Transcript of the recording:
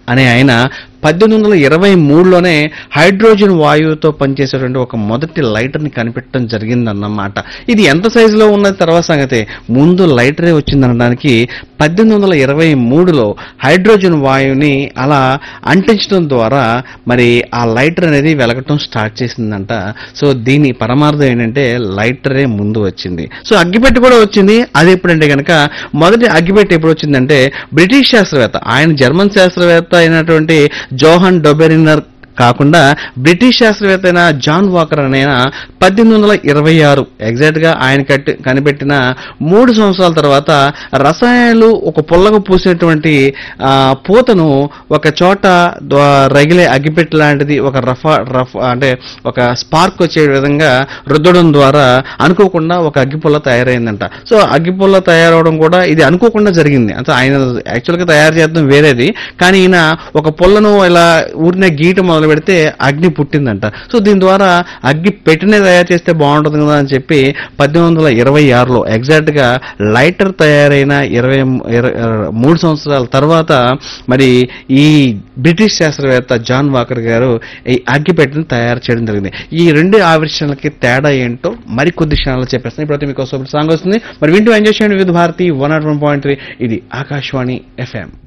అనే ఆయన పద్దెనిమిది వందల ఇరవై మూడులోనే హైడ్రోజన్ వాయువుతో పనిచేసేటువంటి ఒక మొదటి లైటర్ని కనిపెట్టడం జరిగిందన్నమాట ఇది ఎంత సైజులో ఉన్నది తర్వాత సంగతే ముందు లైటరే వచ్చిందనడానికి పద్దెనిమిది వందల ఇరవై మూడులో హైడ్రోజన్ వాయువుని అలా అంటించడం ద్వారా మరి ఆ లైటర్ అనేది వెలగటం స్టార్ట్ చేసిందంట సో దీని పరమార్థం ఏంటంటే లైటరే ముందు వచ్చింది సో అగ్గిపెట్టి కూడా వచ్చింది అది ఎప్పుడంటే కనుక మొదటి అగ్గిపెట్టి ఎప్పుడు వచ్చిందంటే బ్రిటిష్ శాస్త్రవేత్త ఆయన జర్మన్ శాస్త్రవేత్త అయినటువంటి జోహన్ డొబెరినర్ కాకుండా బ్రిటిష్ శాస్త్రవేత్త అయిన జాన్ వాకర్ అనే ఆయన పద్దెనిమిది వందల ఇరవై ఆరు ఎగ్జాక్ట్ గా ఆయన కట్టి కనిపెట్టిన మూడు సంవత్సరాల తర్వాత రసాయనాలు ఒక పుల్లగా పూసినటువంటి ఆ, పూతను ఒక చోట ద్వా- రగిలే అగ్గిపెట్టి లాంటిది ఒక రఫ రఫ్ అంటే ఒక స్పార్క్ వచ్చే విధంగా రుద్దడం ద్వారా అనుకోకుండా ఒక అగ్గిపుల్ల తయారైందంట సో అగ్గిపుల్ల తయారవడం కూడా ఇది అనుకోకుండా జరిగింది అంటే ఆయన యాక్చువల్గా తయారు చేద్దాం వేరేది కానీ ఈయన ఒక పుల్లను ఇలా ఊరినే గీట మొదలు పెడితే అగ్ని పుట్టిందంట సో దీని ద్వారా అగ్గి పెట్టినే తయారు చేస్తే బాగుంటుంది కదా అని చెప్పి పద్దెనిమిది వందల ఇరవై ఆరులో ఎగ్జాక్ట్ గా లైటర్ తయారైన ఇరవై ఇర- మూడు సంవత్సరాల తర్వాత మరి ఈ బ్రిటిష్ శాస్త్రవేత్త జాన్ వాకర్ గారు ఈ అగ్గిపెట్టెను తయారు చేయడం జరిగింది ఈ రెండు ఆవిష్కరణలకి తేడా ఏంటో మరి కొద్ది క్షణాలు చెప్పేస్తాను ఇప్పుడైతే మీకు సాంగ్ వస్తుంది మరి వింటూ ఎంజాయ్ చేయండి Vividh Bharati one naught one point three ఇది ఆకాశవాణి ఎఫ్ఎం